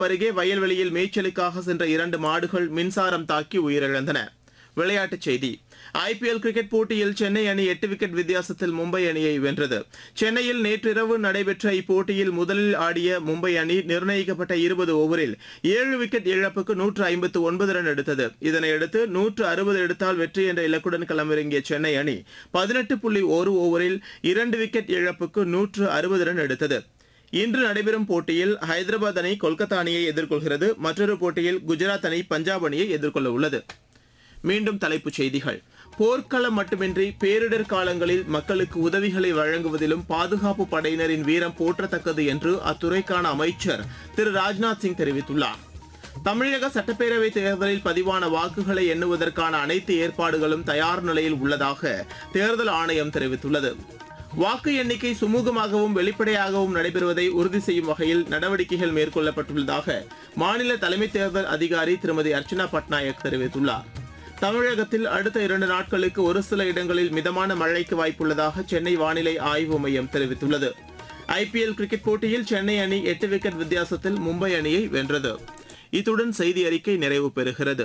அருகே வயல்வெளியில் மேய்ச்சலுக்காக சென்ற இரண்டு மாடுகள் மின்சாரம் தாக்கி உயிரிழந்தன விளையாட்டுச் செய்தி ஐபிஎல் கிரிக்கெட் போட்டியில் சென்னை அணி எட்டு விக்கெட் வித்தியாசத்தில் மும்பை அணியை வென்றது சென்னையில் நேற்றிரவு நடைபெற்ற இப்போட்டியில் முதலில் ஆடிய மும்பை அணி நிர்ணயிக்கப்பட்ட இருபது ஓவரில் ஏழு விக்கெட் இழப்புக்கு நூற்று ஐம்பத்து ஒன்பது ரன் எடுத்தது இதனையடுத்து நூற்று அறுபது எடுத்தால் வெற்றி என்ற இலக்குடன் களமிறங்கிய சென்னை அணி பதினெட்டு புள்ளி ஒரு ஓவரில் இரண்டு விக்கெட் இழப்புக்கு நூற்று அறுபது ரன் எடுத்தது இன்று நடைபெறும் போட்டியில் ஹைதராபாத் அணி கொல்கத்தா அணியை எதிர்கொள்கிறது மற்றொரு போட்டியில் குஜராத் அணி பஞ்சாப் அணியை எதிர்கொள்ள உள்ளது மீண்டும் தலைப்புச் செய்திகள் போர்க்களம் மட்டுமின்றி பேரிடர் காலங்களில் மக்களுக்கு உதவிகளை வழங்குவதிலும் பாதுகாப்பு படையினரின் வீரம் போற்றத்தக்கது என்று அத்துறைக்கான அமைச்சர் திரு ராஜ்நாத் சிங் தெரிவித்துள்ளார் தமிழக சட்டப்பேரவை தேர்தலில் பதிவான வாக்குகளை எண்ணுவதற்கான அனைத்து ஏற்பாடுகளும் தயார் நிலையில் உள்ளதாக தேர்தல் ஆணையம் தெரிவித்துள்ளது வாக்கு எண்ணிக்கை சுமூகமாகவும் வெளிப்படையாகவும் நடைபெறுவதை உறுதி செய்யும் வகையில் நடவடிக்கைகள் மேற்கொள்ளப்பட்டுள்ளதாக மாநில தலைமை தேர்தல் அதிகாரி திருமதி அர்ச்சனா பட்நாயக் தெரிவித்துள்ளார் தமிழகத்தில் அடுத்த இரண்டு நாட்களுக்கு ஒரு சில இடங்களில் மிதமான மழைக்கு வாய்ப்புள்ளதாக சென்னை வானிலை ஆய்வு மையம் தெரிவித்துள்ளது ஐபிஎல் கிரிக்கெட் போட்டியில் சென்னை அணி எட்டு விக்கெட் வித்தியாசத்தில் மும்பை அணியை வென்றது இத்துடன் செய்தி அறிக்கை நிறைவு பெறுகிறது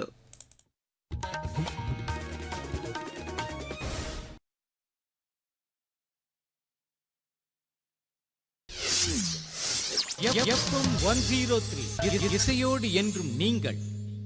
எஃப்எம் ஒன் ஜீரோ த்ரீ இசையோடு என்றும் நீங்கள்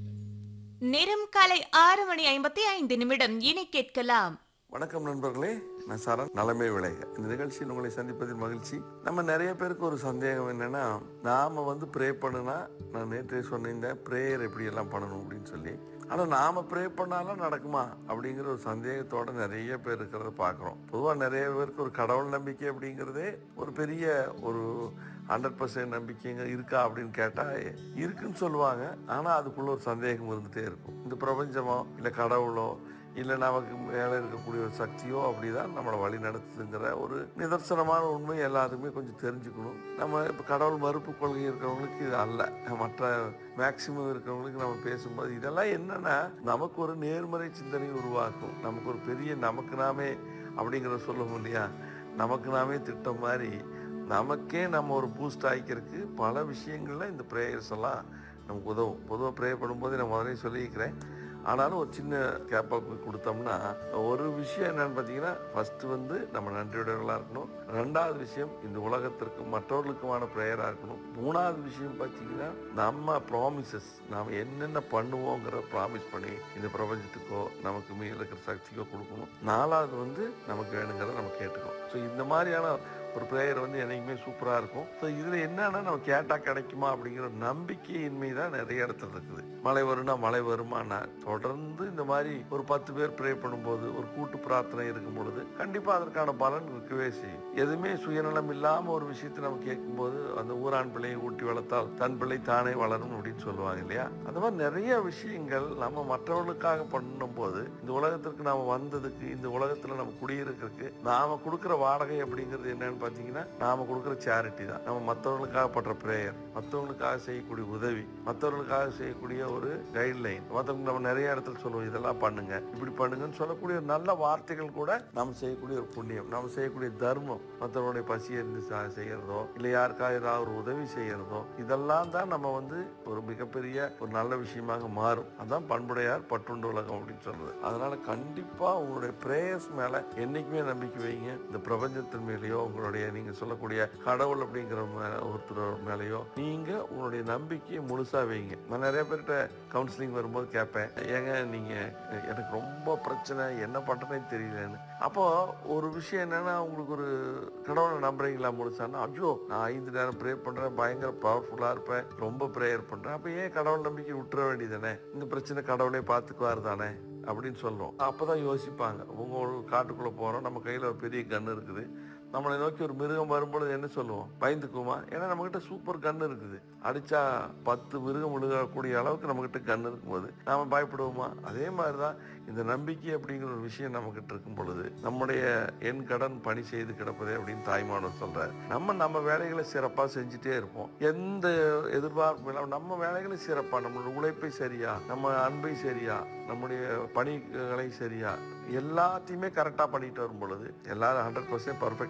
நேரம் காலை ஆறு மணி ஐம்பத்தி ஐந்து நிமிடம் இனி கேட்கலாம் வணக்கம் நண்பர்களே நான் சரண் நலமே விளைக இந்த நிகழ்ச்சியில் உங்களை சந்திப்பதில் மகிழ்ச்சி நம்ம நிறைய பேருக்கு ஒரு சந்தேகம் என்னன்னா நாம வந்து ப்ரே பண்ணுனா நான் நேற்றே சொன்னிருந்தேன் ப்ரேயர் எப்படி எல்லாம் பண்ணணும் அப்படின்னு சொல்லி ஆனால் நாம ப்ரே பண்ணாலும் நடக்குமா அப்படிங்கிற ஒரு சந்தேகத்தோட நிறைய பேர் இருக்கிறத பார்க்குறோம் பொதுவாக நிறைய பேருக்கு ஒரு கடவுள் நம்பிக்கை அப்படிங்கிறதே ஒரு பெரிய ஒரு ஹண்ட்ரட் பர்சன்ட் நம்பிக்கைங்க இருக்கா அப்படின்னு கேட்டால் இருக்குன்னு சொல்லுவாங்க ஆனால் அதுக்குள்ள ஒரு சந்தேகம் இருந்துகிட்டே இருக்கும் இந்த பிரபஞ்சமோ இல்லை கடவுளோ இல்லை நமக்கு மேலே இருக்கக்கூடிய ஒரு சக்தியோ அப்படிதான் நம்மளை வழி நடத்துதுங்கிற ஒரு நிதர்சனமான உண்மை எல்லாத்துக்குமே கொஞ்சம் தெரிஞ்சுக்கணும் நம்ம இப்போ கடவுள் மறுப்பு கொள்கை இருக்கிறவங்களுக்கு இது அல்ல மற்ற மேக்சிமம் இருக்கிறவங்களுக்கு நம்ம பேசும்போது இதெல்லாம் என்னன்னா நமக்கு ஒரு நேர்மறை சிந்தனை உருவாக்கும் நமக்கு ஒரு பெரிய நமக்கு நாமே அப்படிங்கிறத சொல்லுவோம் இல்லையா நமக்கு நாமே திட்டம் மாதிரி நமக்கே நம்ம ஒரு பூஸ்ட் ஆகிக்கிறதுக்கு பல விஷயங்கள்ல இந்த ப்ரேயர்ஸ் எல்லாம் நமக்கு உதவும் பொதுவாக ப்ரே பண்ணும்போது நான் முதலே சொல்லியிருக்கிறேன் ஆனாலும் ஒரு சின்ன கேப்பாக கொடுத்தோம்னா ஒரு விஷயம் என்னன்னு பார்த்தீங்கன்னா ஃபர்ஸ்ட் வந்து நம்ம நன்றியுடையவர்களாக இருக்கணும் ரெண்டாவது விஷயம் இந்த உலகத்திற்கு மற்றவர்களுக்குமான ப்ரேயராக இருக்கணும் மூணாவது விஷயம் பார்த்தீங்கன்னா நம்ம ப்ராமிசஸ் நாம் என்னென்ன பண்ணுவோங்கிற ப்ராமிஸ் பண்ணி இந்த பிரபஞ்சத்துக்கோ நமக்கு மேல இருக்கிற சக்திக்கோ கொடுக்கணும் நாலாவது வந்து நமக்கு வேணுங்கிறத நம்ம கேட்டுக்கணும் ஸோ இந்த மாதிரியான ஒரு ப்ரேயர் வந்து என்னைக்குமே சூப்பராக இருக்கும் ஸோ இதில் என்னன்னா நம்ம கேட்டால் கிடைக்குமா அப்படிங்கிற நம்பிக்கையின்மை தான் நிறைய இடத்துல இருக்குது மழை வரும்னா மழை வருமானா தொடர்ந்து இந்த மாதிரி ஒரு பத்து பேர் ப்ரே பண்ணும்போது ஒரு கூட்டு பிரார்த்தனை இருக்கும் பொழுது கண்டிப்பாக அதற்கான பலன் இருக்கவே செய்யும் எதுவுமே சுயநலம் இல்லாமல் ஒரு விஷயத்தை நம்ம கேட்கும்போது அந்த ஊரான் பிள்ளையை ஊட்டி வளர்த்தால் தன் பிள்ளை தானே வளரும் அப்படின்னு சொல்லுவாங்க இல்லையா அந்த மாதிரி நிறைய விஷயங்கள் நம்ம மற்றவர்களுக்காக பண்ணும்போது இந்த உலகத்திற்கு நாம வந்ததுக்கு இந்த உலகத்துல நம்ம குடியிருக்கிறதுக்கு நாம கொடுக்குற வாடகை அப்படிங்கிறது என்னன்னு பார்த்தீங்கன்னா நாம கொடுக்குற சேரிட்டி தான் நம்ம மற்றவர்களுக்காக பண்ற ப்ரேயர் மற்றவங்களுக்காக செய்யக்கூடிய உதவி மற்றவர்களுக்காக செய்யக்கூடிய ஒரு கைட்லைன் மற்றவங்க நம்ம நிறைய இடத்துல சொல்லுவோம் இதெல்லாம் பண்ணுங்க இப்படி பண்ணுங்கன்னு சொல்லக்கூடிய ஒரு நல்ல வார்த்தைகள் கூட நம்ம செய்யக்கூடிய ஒரு புண்ணியம் நம்ம செய்யக்கூடிய தர்மம் மற்றவருடைய பசி இருந்து செய்யறதோ இல்லை யாருக்காக ஏதாவது ஒரு உதவி செய்யறதோ இதெல்லாம் தான் நம்ம வந்து ஒரு மிகப்பெரிய ஒரு நல்ல விஷயமாக மாறும் அதான் பண்புடையார் பட்டுண்டு உலகம் அப்படின்னு சொல்றது அதனால கண்டிப்பா உங்களுடைய பிரேயர்ஸ் மேல என்னைக்குமே நம்பிக்கை வைங்க இந்த பிரபஞ்சத்தின் மேலேயோ உங்களுடைய நீங்க சொல்லக்கூடிய கடவுள் அப்படிங்கிற மே- ஒருத்தர் மேலேயோ நீங்க உங்களுடைய நம்பிக்கையை முழுசா வைங்க நான் நிறைய பேர்கிட்ட கவுன்சிலிங் வரும்போது கேட்பேன் ஏங்க நீங்க எனக்கு ரொம்ப பிரச்சனை என்ன பண்றேனே தெரியலன்னு அப்போ ஒரு விஷயம் என்னன்னா உங்களுக்கு ஒரு கடவுளை நம்புறீங்களா முழுசான்னா ஐயோ நான் ஐந்து நேரம் ப்ரே பண்றேன் பயங்கர பவர்ஃபுல்லா இருப்பேன் ரொம்ப ப்ரேயர் பண்றேன் அப்ப ஏன் கடவுள் நம்பிக்கை விட்டுற வேண்டியதானே இந்த பிரச்சனை கடவுளே பார்த்துக்குவார் தானே அப்படின்னு சொல்றோம் அப்பதான் யோசிப்பாங்க உங்க ஒரு காட்டுக்குள்ள போறோம் நம்ம கையில ஒரு பெரிய கன் இருக்குது நம்மளை நோக்கி ஒரு மிருகம் வரும்பொழுது என்ன சொல்லுவோம் பயந்துக்குமா ஏன்னா நம்ம கிட்ட சூப்பர் கன் இருக்குது அடிச்சா பத்து மிருகம் விழுகக்கூடிய அளவுக்கு நம்ம கிட்ட கன் இருக்கும்போது நாம பயப்படுவோமா அதே மாதிரிதான் இந்த நம்பிக்கை அப்படிங்கிற ஒரு விஷயம் நம்ம கிட்ட இருக்கும் பொழுது நம்முடைய என் கடன் பணி செய்து கிடப்பதே அப்படின்னு தாய்மானவர் சொல்றாரு நம்ம நம்ம வேலைகளை சிறப்பா செஞ்சுட்டே இருப்போம் எந்த எதிர்பார்ப்பும் இல்லாம நம்ம வேலைகளை சிறப்பா நம்மளோட உழைப்பை சரியா நம்ம அன்பை சரியா நம்முடைய பணிகளை சரியா எல்லாத்தையுமே கரெக்டா பண்ணிட்டு வரும் பொழுது எல்லாரும் ஹண்ட்ரட் பர்சன்ட் பர்ஃபெக்டா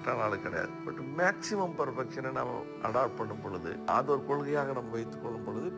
பர்ஃபெக்டான ஆளு கிடையாது பட் மேக்சிமம் பர்ஃபெக்ஷனை நம்ம அடாப்ட் பண்ணும் பொழுது அது ஒரு கொள்கையாக நம்ம வைத்துக் கொள்ளும் பொழுது